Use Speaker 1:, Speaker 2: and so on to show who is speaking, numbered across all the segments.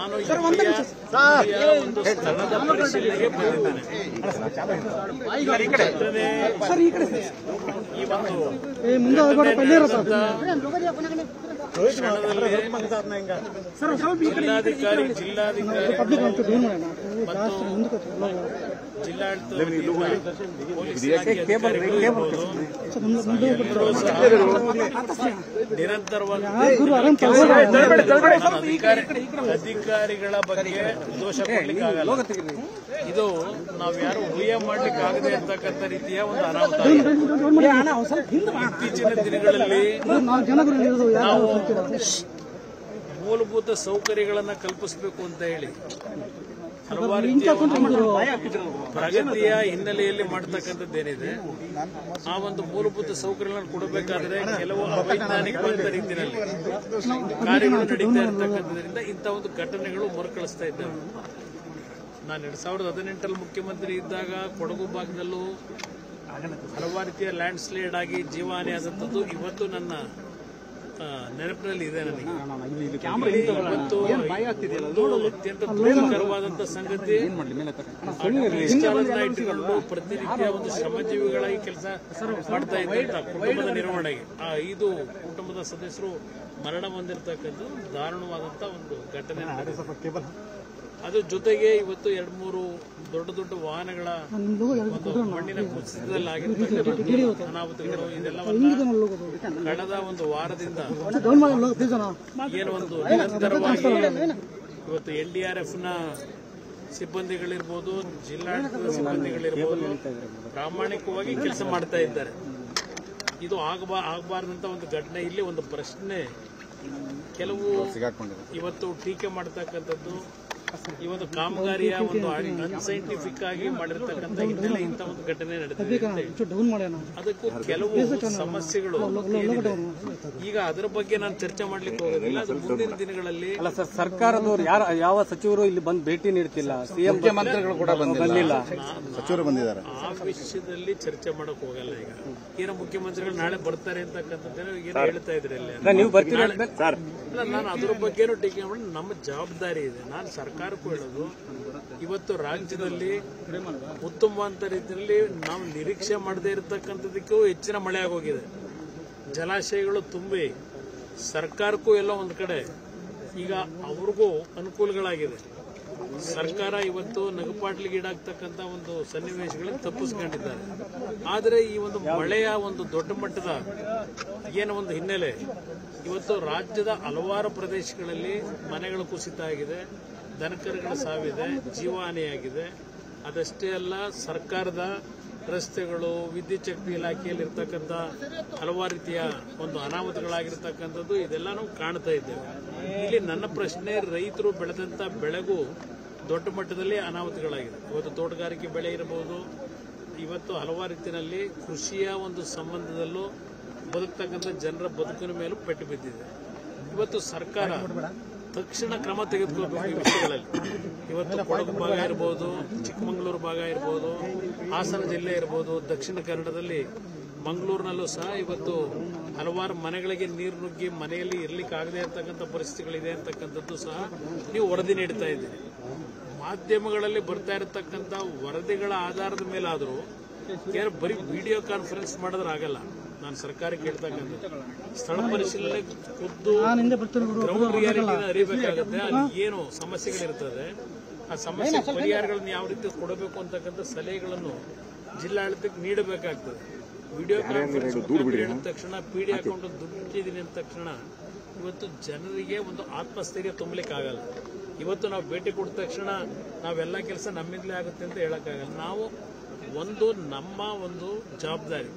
Speaker 1: ನಾನು ಇಲ್ಲಿಯ ಇಲ್ಲಿಯ ಒಂದು ಸ್ಥಳದ ಪರಿಶೀಲನೆಗೆ ಬಂದಿದ್ದೇನೆ ಘಟನೆ ಈ ಒಂದು ಘಟನೆ ನಡೆದಂತ ಕ್ಷಣದಲ್ಲಿ ಜಿಲ್ಲಾಧಿಕಾರಿ ಜಿಲ್ಲಾಧಿಕಾರಿ ಮತ್ತು ಜಿಲ್ಲಾಡಳಿತ ವತಿಯಿಂದ ಪೊಲೀಸ್ ಇಲಾಖೆ ಅಧಿಕಾರಿಗಳು ಇರ್ಬೋದು, ಎಲ್ಲರೂ ಸಹ ನಿರಂತರವಾಗಿ ನಾನು ಅಧಿಕಾರಿ ಅಧಿಕಾರಿಗಳ ಬಗ್ಗೆ ದೋಷ ಕೊಡ್ಲಿಕ್ಕಾಗಲ್ಲ ಇದು ನಾವು ಯಾರು ಊಹೆ ಮಾಡ್ಲಿಕ್ಕೆ ಆಗದೆ ಇರ್ತಕ್ಕಂಥ ರೀತಿಯ ಒಂದು ಅನಾಹುತ ಆಗಿದೆ. ಇತ್ತೀಚಿನ ದಿನಗಳಲ್ಲಿ ನಾವು ಮೂಲಭೂತ ಸೌಕರ್ಯಗಳನ್ನ ಕಲ್ಪಿಸಬೇಕು ಅಂತ ಹೇಳಿ ಹಲವಾರು ರೀತಿಯ ಒಂದು ಪ್ರಗತಿಯ ಹಿನ್ನೆಲೆಯಲ್ಲಿ ಮಾಡತಕ್ಕಂಥದ್ದೇನಿದೆ ಆ ಒಂದು ಮೂಲಭೂತ ಸೌಕರ್ಯಗಳನ್ನು ಕೊಡಬೇಕಾದ್ರೆ ಕೆಲವು ಅವೈಜ್ಞಾನಿಕವಾದ ರೀತಿಯಲ್ಲಿ ಕಾರ್ಯಗಳು ನಡೀತಾ ಇರತಕ್ಕಂಥದ್ರಿಂದ ಇಂಥ ಒಂದು ಘಟನೆಗಳು ಮರುಕಳಿಸ್ತಾ ಇದ್ದಾವೆ ನಾನು ಎರಡ್ ಸಾವಿರದ ಹದಿನೆಂಟರಲ್ಲಿ ಮುಖ್ಯಮಂತ್ರಿ ಇದ್ದಾಗ ಕೊಡಗು ಭಾಗದಲ್ಲೂ ಹಲವಾರು ರೀತಿಯ ಲ್ಯಾಂಡ್ ಸ್ಲೈಡ್ ಆಗಿ ಜೀವಹಾನಿ ಆದಂಥದ್ದು ಇವತ್ತು ನನ್ನ ಆ, ನೆನಪಿನಲ್ಲಿ ಇದೆ ನನಗೆ ಇವತ್ತು ಒಂದು ಅತ್ಯಂತ ದುಃಖಕರವಾದಂತ ಸಂಗತಿ ಇನ್ಸ್ಟಾಲನ್ನ ಇಟ್ಟುಕೊಂಡು ಪ್ರತಿನಿತ್ಯ ಒಂದು ಶ್ರಮಜೀವಿಗಳಾಗಿ ಕೆಲಸ ಮಾಡ್ತಾ ಇದ್ದಂತ ಕುಟುಂಬದ ನಿರ್ವಹಣೆಗೆ ಆ ಐದು ಕುಟುಂಬದ ಸದಸ್ಯರು ಮರಣ ಹೊಂದಿರತಕ್ಕಂಥ ದಾರುಣವಾದಂತ ಒಂದು ಘಟನೆ ನಡೆದಿದೆ. ಅದ್ರ ಜೊತೆಗೆ ಇವತ್ತು ಎರಡ್ ಮೂರು ದೊಡ್ಡ ದೊಡ್ಡ ವಾಹನಗಳ ಒಂದು ಮಣ್ಣಿನ ಕುಸಿತದಲ್ಲಿ ಆಗಿರ್ತಕ್ಕಂಥ ಅನಾಹುತಗಳು ಇದೆಲ್ಲವನ್ನ ಕಳೆದ ಒಂದು ವಾರದಿಂದ ಏನು ಒಂದು ನಿರಂತರವಾಗಿ ಇವತ್ತು ಎನ್ ಡಿ ಆರ್ ಎಫ್ ನ ಸಿಬ್ಬಂದಿಗಳಿರ್ಬೋದು ಜಿಲ್ಲಾಡಳಿತದ ಸಿಬ್ಬಂದಿಗಳಿರ್ಬೋದು ಪ್ರಾಮಾಣಿಕವಾಗಿ ಕೆಲಸ ಮಾಡ್ತಾ ಇದ್ದಾರೆ ಇದು ಆಗಬಾ ಆಗಬಾರ್ದಂತ ಒಂದು ಘಟನೆ ಇಲ್ಲಿ ಒಂದು ಪ್ರಶ್ನೆ ಕೆಲವು ಇವತ್ತು ಟೀಕೆ ಮಾಡ್ತಕ್ಕಂಥದ್ದು ಈ ಒಂದು ಕಾಮಗಾರಿಯ ಒಂದು ಅನ್ಸೈಂಟಿಫಿಕ್ ಆಗಿ ಮಾಡಿರ್ತಕ್ಕಂಥ ಹಿನ್ನೆಲೆ ಇಂಥ ಒಂದು ಘಟನೆ ನಡೆದಿದೆ ಅಂತ ಹೇಳಿ. ಅದಕ್ಕೂ ಕೆಲವು ಸಮಸ್ಯೆಗಳು ಏನಿದೆ. ಈಗ ಅದರ ಬಗ್ಗೆ ನಾನು ಚರ್ಚೆ ಮಾಡ್ಲಿಕ್ಕೆ ಹೋಗೋದಿಲ್ಲ ಅದು ಮುಂದಿನ ದಿನಗಳಲ್ಲಿ
Speaker 2: ಅಲ್ಲ ಸರ್ ಸರ್ಕಾರದವರು ಯಾರ ಯಾವ ಸಚಿವರು ಇಲ್ಲಿ ಬಂದು ಭೇಟಿ ನೀಡ್ತಿಲ್ಲ ಸಿಎಂ
Speaker 3: ಮುಖ್ಯಮಂತ್ರಿಗಳು ಕೂಡ
Speaker 2: ಬಂದಿಲ್ಲ
Speaker 3: ಸಚಿವರು ಬಂದಿದ್ದಾರೆ
Speaker 1: ಆ ವಿಷಯದಲ್ಲಿ ಚರ್ಚೆ ಮಾಡಕ್ ಹೋಗಲ್ಲ ಈಗ ಏನೋ ಮುಖ್ಯಮಂತ್ರಿಗಳು ನಾಳೆ ಬರ್ತಾರೆ ಅಂತಕ್ಕಂಥದ್ದೇನೋ ಏನೋ ಹೇಳ್ತಾ ಇದ್ರಿ ಅಲ್ಲಿ
Speaker 2: ಅಲ್ಲ, ನೀವು ಬರ್ತೀರಿ
Speaker 1: ನಾಳೆ- ಅಲ್ಲ ನಾನು ಅದ್ರ ಬಗ್ಗೆನೂ ಟೀಕೆ ಮಾಡಿ ನಮ್ಮ ಜವಾಬ್ದಾರಿ ಇದೆ ನಾನು ಸರ್ಕಾರಕ್ಕೂ ಹೇಳೋದು ಇವತ್ತು ರಾಜ್ಯದಲ್ಲಿ ಉತ್ತಮವಾದ ರೀತಿಯಲ್ಲಿ ನಾವು ನಿರೀಕ್ಷೆ ಮಾಡದೇ ಇರತಕ್ಕಂಥದಕ್ಕೂ ಹೆಚ್ಚಿನ ಮಳೆ ಆಗೋಗಿದೆ ಜಲಾಶಯಗಳು ತುಂಬಿ ಸರ್ಕಾರಕ್ಕೂ ಎಲ್ಲ ಒಂದು ಕಡೆ ಈಗ ಅವ್ರಿಗೂ ಅನುಕೂಲಗಳಾಗಿದೆ ಸರ್ಕಾರ ಇವತ್ತು ನಗುಪಾಟ್ಲಿಗೀಡಾಗ್ತಕ್ಕಂಥ ಒಂದು ಸನ್ನಿವೇಶಗಳನ್ನು ತಪ್ಪಿಸ್ಕೊಂಡಿದ್ದಾರೆ ಆದರೆ ಈ ಒಂದು ಮಳೆಯ ಒಂದು ದೊಡ್ಡ ಮಟ್ಟದ ಏನೋ ಒಂದು ಹಿನ್ನೆಲೆ ಇವತ್ತು ರಾಜ್ಯದ ಹಲವಾರು ಪ್ರದೇಶಗಳಲ್ಲಿ ಮನೆಗಳು ಕುಸಿತ ಆಗಿದೆ ದನಕರುಗಳ ಸಾವಿದೆ ಜೀವಹಾನಿಯಾಗಿದೆ ಅದಷ್ಟೇ ಅಲ್ಲ ಸರ್ಕಾರದ ರಸ್ತೆಗಳು ವಿದ್ಯುತ್ ಶಕ್ತಿ ಇಲಾಖೆಯಲ್ಲಿ ಇರ್ತಕ್ಕಂಥ ಹಲವಾರು ರೀತಿಯ ಒಂದು ಅನಾಹುತಗಳಾಗಿರ್ತಕ್ಕಂಥದ್ದು ಇದೆಲ್ಲ ನಾವು ಕಾಣ್ತಾ ಇದ್ದೇವೆ ಇಲ್ಲಿ ನನ್ನ ಪ್ರಶ್ನೆ ರೈತರು ಬೆಳೆದಂತ ಬೆಳೆಗೂ ದೊಡ್ಡ ಮಟ್ಟದಲ್ಲಿ ಅನಾಹುತಗಳಾಗಿದೆ ಇವತ್ತು ತೋಟಗಾರಿಕೆ ಬೆಳೆ ಇರಬಹುದು ಇವತ್ತು ಹಲವಾರು ರೀತಿಯಲ್ಲಿ ಕೃಷಿಯ ಒಂದು ಸಂಬಂಧದಲ್ಲೂ ಬದುಕ್ತಕ್ಕಂಥ ಜನರ ಬದುಕಿನ ಮೇಲೂ ಪೆಟ್ಟು ಬಿದ್ದಿದೆ ಇವತ್ತು ಸರ್ಕಾರ ತಕ್ಷಣ ಕ್ರಮ ತೆಗೆದುಕೊಳ್ಬೇಕು ಈ ವಿಷಯಗಳಲ್ಲಿ ಇವತ್ತು ಕೊಡಗು ಭಾಗ ಇರ್ಬೋದು ಚಿಕ್ಕಮಗಳೂರು ಭಾಗ ಇರ್ಬೋದು ಹಾಸನ ಜಿಲ್ಲೆ ಇರ್ಬೋದು ದಕ್ಷಿಣ ಕನ್ನಡದಲ್ಲಿ ಮಂಗಳೂರಿನಲ್ಲೂ ಸಹ ಇವತ್ತು ಹಲವಾರು ಮನೆಗಳಿಗೆ ನೀರು ನುಗ್ಗಿ ಮನೆಯಲ್ಲಿ ಇರ್ಲಿಕ್ಕೆ ಆಗದೆ ಇರತಕ್ಕಂಥ ಪರಿಸ್ಥಿತಿಗಳಿದೆ ಅಂತಕ್ಕಂಥದ್ದು ಸಹ ನೀವು ವರದಿ ನೀಡ್ತಾ ಇದ್ದೀರಿ ಮಾಧ್ಯಮಗಳಲ್ಲಿ ಬರ್ತಾ ಇರತಕ್ಕಂಥ ವರದಿಗಳ ಆಧಾರದ ಮೇಲಾದರೂ ಕೇವಲ ಬರೀ ವಿಡಿಯೋ ಕಾನ್ಫರೆನ್ಸ್ ಮಾಡಿದ್ರೆ ಆಗಲ್ಲ ನಾನು ಸರ್ಕಾರಕ್ಕೆ ಹೇಳ್ತಕ್ಕಂಥದ್ದು ಸ್ಥಳ ಪರಿಶೀಲನೆ ಖುದ್ದು ಗ್ರೌಂಡ್ ರಿಯಾಲಿಟಿನ ಅರಿಬೇಕಾಗುತ್ತೆ ಅಲ್ಲಿ ಏನು ಸಮಸ್ಯೆಗಳಿರ್ತದೆ ಆ ಸಮಸ್ಯೆ ಪರಿಹಾರಗಳನ್ನು ಯಾವ ರೀತಿ ಕೊಡಬೇಕು ಅಂತಕ್ಕಂಥ ಸಲಹೆಗಳನ್ನು ಜಿಲ್ಲಾಡಳಿತಕ್ಕೆ ನೀಡಬೇಕಾಗ್ತದೆ ವಿಡಿಯೋ ಕಾನ್ಫರೆನ್ಸ್ ಮುಖಾಂತರ ಹೇಳಿದ ತಕ್ಷಣ ಪಿಡಿ ಅಕೌಂಟ್ ದುಡ್ಡಿದ್ದೀನಿ ಅಂದ ತಕ್ಷಣ ಇವತ್ತು ಜನರಿಗೆ ಒಂದು ಆತ್ಮಸ್ಥೈರ್ಯ ತುಂಬಲಿಕ್ಕೆ ಆಗಲ್ಲ ಇವತ್ತು ನಾವು ಭೇಟಿ ಕೊಟ್ಟ ತಕ್ಷಣ ನಾವೆಲ್ಲ ಕೆಲಸ ನಮ್ಮಿಂದಲೇ ಆಗುತ್ತೆ ಅಂತ ಹೇಳಕ್ಕಾಗಲ್ಲ ನಾವು ಒಂದು ನಮ್ಮ ಒಂದು ಜವಾಬ್ದಾರಿ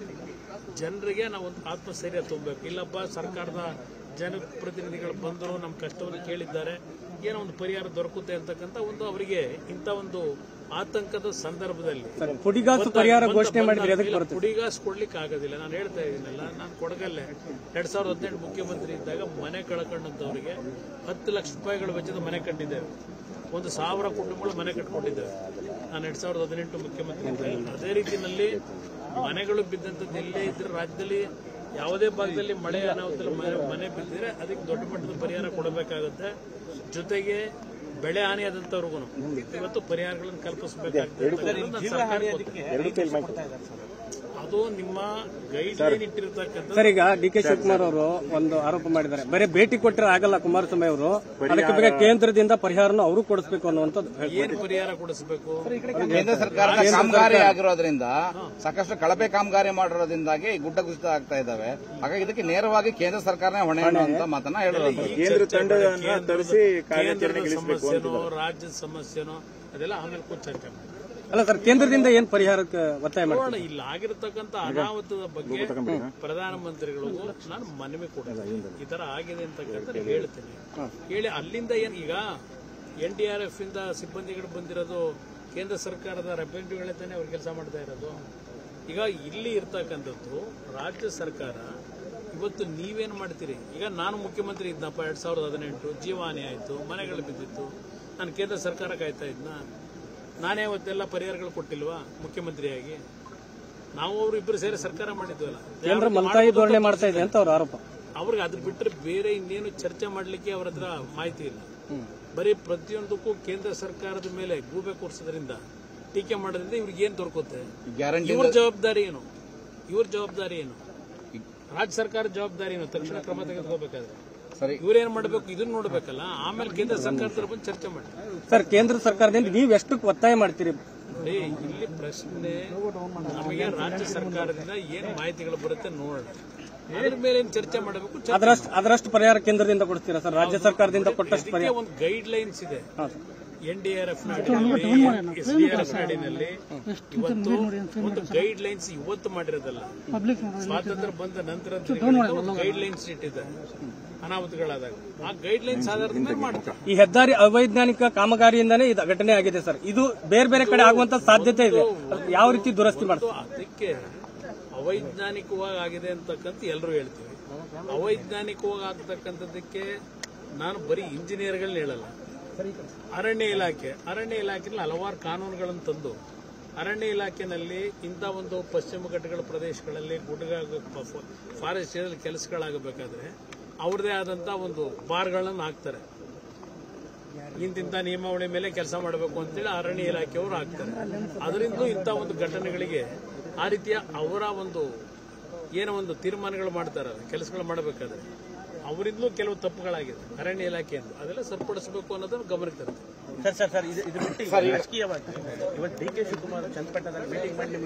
Speaker 1: ಜನರಿಗೆ ನಾವು ಒಂದು ಆತ್ಮಸ್ಥೈರ್ಯ ತುಂಬಬೇಕು ಇಲ್ಲಪ್ಪ ಸರ್ಕಾರದ ಜನಪ್ರತಿನಿಧಿಗಳು ಬಂದರು ನಮ್ಮ ಕಷ್ಟವನ್ನು ಕೇಳಿದ್ದಾರೆ ಏನೋ ಒಂದು ಪರಿಹಾರ ದೊರಕುತ್ತೆ ಅಂತಕ್ಕಂಥ ಒಂದು ಅವರಿಗೆ ಇಂಥ ಒಂದು ಆತಂಕದ ಸಂದರ್ಭದಲ್ಲಿ
Speaker 2: ಪುಡಿಗಾಸು ಪರಿಹಾರ ಘೋಷಣೆ ಮಾಡಿದ್ರೆ ಅದಕ್ಕೆ
Speaker 1: ಇಲ್ಲ, ಪುಡಿಗಾಸ್ ಕೊಡ್ಲಿಕ್ಕೆ ಆಗೋದಿಲ್ಲ ನಾನು ಹೇಳ್ತಾ ಇದ್ದೀನಲ್ಲ ನಾನು ಕೊಡಗಲ್ಲೇ ಎರಡ್ ಸಾವಿರದ ಹದಿನೆಂಟು ಮುಖ್ಯಮಂತ್ರಿ ಇದ್ದಾಗ ಮನೆ ಕಳ್ಕೊಂಡಂತವರಿಗೆ ಹತ್ತು ಲಕ್ಷ ರೂಪಾಯಿಗಳ ವೆಚ್ಚದ ಮನೆ ಕಟ್ಟಿದ್ದೇವೆ ಒಂದು ಸಾವಿರ ಕುಟುಂಬಗಳು ಮನೆ ಕಟ್ಕೊಂಡಿದ್ದೇವೆ ನಾನು ಎರಡ್ ಸಾವಿರದ ಹದಿನೆಂಟು ಮುಖ್ಯಮಂತ್ರಿ ಇದ್ದಾಗ ಅದೇ ರೀತಿಯಲ್ಲಿ ಮನೆಗಳು ಬಿದ್ದಂಥದ್ದು ಎಲ್ಲೇ ಇದ್ರೆ ರಾಜ್ಯದಲ್ಲಿ ಯಾವುದೇ ಭಾಗದಲ್ಲಿ ಮಳೆ ಅನಾಹುತದಲ್ಲಿ ಮನೆ ಮನೆ ಬಿದ್ದಿದ್ರೆ ಅದಕ್ಕೆ ದೊಡ್ಡ ಮಟ್ಟದ ಪರಿಹಾರ ಕೊಡಬೇಕಾಗುತ್ತೆ ಜೊತೆಗೆ ಬೆಳೆ ಹಾನಿ ಆದಂತವ್ರಿಗೂ ಇವತ್ತು ಪರಿಹಾರಗಳನ್ನು ಕಲ್ಪಿಸಬೇಕಾಗ್ತದೆ ಅದು ನಿಮ್ಮ ಗೈಡ್ ಲೈನ್ ಇಟ್ಟಿರ್ತಕ್ಕಂಥ
Speaker 2: ಸರ್ ಈಗ ಡಿ ಕೆ ಶಿವಕುಮಾರ್ ಅವರು ಒಂದು ಆರೋಪ ಮಾಡಿದ್ದಾರೆ ಬರೀ ಭೇಟಿ ಕೊಟ್ಟರೆ ಆಗಲ್ಲ ಕುಮಾರಸ್ವಾಮಿ ಅವರು ಅದಕ್ಕೆ ಬೇಕಾ ಕೇಂದ್ರದಿಂದ ಪರಿಹಾರನ ಅವರು ಕೊಡಿಸಬೇಕು ಅನ್ನುವಂಥದ್ದು ಹೇಳ್ತಾರೆ.
Speaker 1: ಏನ್ ಪರಿಹಾರ ಕೊಡಿಸಬೇಕು
Speaker 4: ಕೇಂದ್ರ ಸರ್ಕಾರದ ಕಾಮಗಾರಿ ಆಗಿರೋದ್ರಿಂದ ಸಾಕಷ್ಟು ಕಳಪೆ ಕಾಮಗಾರಿ ಮಾಡಿರೋದ್ರಿಂದಾಗಿ ಈ ಗುಡ್ಡ ಕುಸಿತ ಆಗ್ತಾ ಇದಾವೆ ಹಾಗಾಗಿ ಇದಕ್ಕೆ ನೇರವಾಗಿ ಕೇಂದ್ರ ಸರ್ಕಾರನೇ ಹೊಣೆ ಅನ್ನುವಂತ ಮಾತನ್ನ ಹೇಳಿರೋದು
Speaker 1: ಕೇಂದ್ರ ತಂಡವನ್ನ ತರಿಸಿ ಕೇಂದ್ರದ ಸಮಸ್ಯೆನೋ ರಾಜ್ಯದ ಸಮಸ್ಯೆನೋ ಅದೆಲ್ಲ ಆಮೇಲೆ ಕೂತ್ ಚರ್ಚೆ ಮಾಡಿ
Speaker 2: ಅಲ್ಲ ಸರ್ ಕೇಂದ್ರದಿಂದ ಏನ್ ಪರಿಹಾರಕ್ಕೆ ಒತ್ತಾಯ ಮಾಡಿ
Speaker 1: ನೋಡೋಣ ಇಲ್ಲಿ ಆಗಿರತಕ್ಕಂತ ಅನಾಹುತದ ಬಗ್ಗೆ ಪ್ರಧಾನಮಂತ್ರಿಗಳಿಗೂ ನಾನು ಮನವಿ ಕೊಡ್ತೀನಿ ಈ ತರ ಆಗಿದೆ ಅಂತಕ್ಕಂಥ ಹೇಳ್ತೀನಿ ಹೇಳಿ ಅಲ್ಲಿಂದ ಏನ್ ಈಗ ಎನ್ ಡಿ ಆರ್ ಎಫ್ ಇಂದ ಸಿಬ್ಬಂದಿಗಳು ಬಂದಿರೋದು ಕೇಂದ್ರ ಸರ್ಕಾರದ ರೆಪ್ರೆಸೆಂಟಿವ್ಗಳೇ ತಾನೇ ಅವ್ರು ಕೆಲಸ ಮಾಡ್ತಾ ಇರೋದು ಈಗ ಇಲ್ಲಿ ಇರ್ತಕ್ಕಂಥದ್ದು ರಾಜ್ಯ ಸರ್ಕಾರ ಇವತ್ತು ನೀವೇನ್ ಮಾಡ್ತೀರಿ ಈಗ ನಾನು ಮುಖ್ಯಮಂತ್ರಿ ಇದ್ನಪ್ಪ ಎರಡ್ ಸಾವಿರದ ಹದಿನೆಂಟು ಜೀವಹಾನಿ ಆಯ್ತು ಮನೆಗಳು ಬಿದ್ದಿತ್ತು ನಾನು ಕೇಂದ್ರ ಸರ್ಕಾರ ಕಾಯ್ತಾ ಇದ್ನ ನಾನೇ ಅವತ್ತೆಲ್ಲ ಪರಿಹಾರಗಳು ಕೊಟ್ಟಿಲ್ವಾ ಮುಖ್ಯಮಂತ್ರಿಯಾಗಿ ನಾವು ಅವರು ಇಬ್ಬರು ಸೇರಿ ಸರ್ಕಾರ ಮಾಡಿದ್ವಲ್ಲ
Speaker 2: ಕೇಂದ್ರ ಮಲ್ತಾಯಿ ಧೋರಣೆ ಮಾಡ್ತಾ ಇದೆ ಅಂತ ಅವ್ರ ಆರೋಪ
Speaker 1: ಅವ್ರಿಗೆ ಅದ್ರ ಬಿಟ್ಟರೆ ಬೇರೆ ಇನ್ನೇನು ಚರ್ಚೆ ಮಾಡ್ಲಿಕ್ಕೆ ಅವ್ರ ಹತ್ರ ಮಾಹಿತಿ ಇಲ್ಲ ಬರೀ ಪ್ರತಿಯೊಂದಕ್ಕೂ ಕೇಂದ್ರ ಸರ್ಕಾರದ ಮೇಲೆ ಗೂಬೆ ಕೂರಿಸೋದ್ರಿಂದ ಟೀಕೆ ಮಾಡೋದ್ರಿಂದ ಇವ್ರಿಗೆ ಏನ್ ದೊರಕುತ್ತೆ
Speaker 4: ಗ್ಯಾರಂಟಿ
Speaker 1: ಇವ್ರ ಜವಾಬ್ದಾರಿ ಏನು ಇವ್ರ ಜವಾಬ್ದಾರಿ ಏನು ರಾಜ್ಯ ಸರ್ಕಾರದ ಜವಾಬ್ದಾರಿ ಏನು ತಕ್ಷಣ ಕ್ರಮ ತೆಗೆದುಕೋಬೇಕಾದ್ರೆ
Speaker 4: ಸರಿ
Speaker 1: ಇವ್ರೇನ್ ಮಾಡ್ಬೇಕು ಇದನ್ನ ನೋಡ್ಬೇಕಲ್ಲ ಆಮೇಲೆ ಕೇಂದ್ರ ಸರ್ಕಾರದ ಬಂದು ಚರ್ಚೆ ಮಾಡಿ
Speaker 2: ಸರ್ ಕೇಂದ್ರ ಸರ್ಕಾರದಿಂದ ನೀವು ಎಷ್ಟು ಒತ್ತಾಯ ಮಾಡ್ತೀರಿ
Speaker 1: ನೋಡಿ ಇಲ್ಲಿ ಪ್ರಶ್ನೆ ನಮಗೆ ರಾಜ್ಯ ಸರ್ಕಾರದಿಂದ ಏನ್ ಮಾಹಿತಿಗಳು ಬರುತ್ತೆ ನೋಡೋಣ ಅದ್ರ ಮೇಲೆ ಏನ್ ಚರ್ಚೆ ಮಾಡಬೇಕು ಚರ್ಚೆ
Speaker 2: ಅದರಷ್ಟು ಅದರಷ್ಟು ಪರಿಹಾರ ಕೇಂದ್ರದಿಂದ ಕೊಡ್ತೀರಾ ಸರ್ ರಾಜ್ಯ ಸರ್ಕಾರದಿಂದ ಕೊಟ್ಟಷ್ಟು ಪರಿಹಾರ
Speaker 1: ಇದಕ್ಕೆ ಒಂದು ಗೈಡ್ ಲೈನ್ಸ್ ಇದೆ
Speaker 2: ಹಾ, sir.
Speaker 1: N D R F ನಾಡಿನಲ್ಲಿ ಎಸ್ ಡಿ ಆರ್ ಎಫ್ ನಾಡಿನಲ್ಲಿ ಇವತ್ತು ಒಂದು ಗೈಡ್ ಲೈನ್ಸ್ ಇವತ್ತು ಮಾಡಿರೋದಲ್ಲ ಸ್ವಾತಂತ್ರ್ಯ ಬಂದ ನಂತರ ಗೈಡ್ ಲೈನ್ಸ್ ಇಟ್ಟಿದ್ದಾರೆ ಅನಾಹುತಗಳಾದಾಗ ಆ ಗೈಡ್ ಲೈನ್ಸ್ ಆಧಾರದ ಮೇಲೆ ಮಾಡ್ತಾರೆ
Speaker 2: ಈ ಹೆದ್ದಾರಿ ಅವೈಜ್ಞಾನಿಕ ಕಾಮಗಾರಿಯಿಂದಾನೇ ಇದು ಘಟನೆ ಆಗಿದೆ ಸರ್ ಇದು ಬೇರೆ ಬೇರೆ ಕಡೆ ಆಗುವಂತ ಸಾಧ್ಯತೆ ಇದೆ ಅದು ಯಾವ ರೀತಿ ದುರಸ್ತಿ ಮಾಡ್ತಾರೆ
Speaker 1: ಮತ್ತು ಅದಕ್ಕೆ ಅವೈಜ್ಞಾನಿಕವಾಗಿ ಆಗಿದೆ ಅಂತಕ್ಕಂಥ ಎಲ್ಲರೂ ಹೇಳ್ತೀವಿ ಅವೈಜ್ಞಾನಿಕವಾಗಿ ಆಗ್ತಕ್ಕಂಥದ್ದಕ್ಕೆ ನಾನು ಬರೀ ಇಂಜಿನಿಯರ್ಗಳನ್ನ ಹೇಳಲ್ಲ ಅರಣ್ಯ ಇಲಾಖೆ ಅರಣ್ಯ ಇಲಾಖೆಯಲ್ಲಿ ಹಲವಾರು ಕಾನೂನುಗಳನ್ನು ತಂದು ಅರಣ್ಯ ಇಲಾಖೆನಲ್ಲಿ ಇಂಥ ಒಂದು ಪಶ್ಚಿಮ ಘಟ್ಟಗಳ ಪ್ರದೇಶಗಳಲ್ಲಿ ಗುಡ್ಡ ಫಾರೆಸ್ಟ್ ಏರಿಯಲ್ಲಿ ಕೆಲಸಗಳಾಗಬೇಕಾದ್ರೆ ಅವ್ರದೇ ಆದಂಥ ಒಂದು ಬಾರ್ಗಳನ್ನು ಹಾಕ್ತಾರೆ ಇಂತಿಂತ ನಿಯಮಾವಳಿ ಮೇಲೆ ಕೆಲಸ ಮಾಡಬೇಕು ಅಂತೇಳಿ ಅರಣ್ಯ ಇಲಾಖೆಯವರು ಹಾಕ್ತಾರೆ ಅದರಿಂದಲೂ ಇಂಥ ಒಂದು ಘಟನೆಗಳಿಗೆ ಆ ರೀತಿಯ ಅವರ ಒಂದು ಏನೋ ಒಂದು ತೀರ್ಮಾನಗಳು ಮಾಡ್ತಾರೆ ಕೆಲಸಗಳು ಮಾಡಬೇಕಾದ್ರೆ ಅವರಿಂದಲೂ ಕೆಲವು ತಪ್ಪುಗಳಾಗಿದೆ ಅರಣ್ಯ ಇಲಾಖೆಯಿಂದ ಅದೆಲ್ಲ ಸರಿಪಡಿಸಬೇಕು ಅನ್ನೋದನ್ನು ಗಮನಕ್ಕೆ ತರುತ್ತೆ
Speaker 5: ಸರ್ ಸರ್ ಸರ್ ಇದು ಇದು ಬಿಟ್ಟು ಈಗ ರಾಜಕೀಯವಾಗಿ ಇವತ್ತು ಡಿ ಕೆ ಶಿವಕುಮಾರ್ ಚನ್ನಪಟ್ಟಣದಲ್ಲಿ ಮೀಟಿಂಗ್ ಮಾಡಿ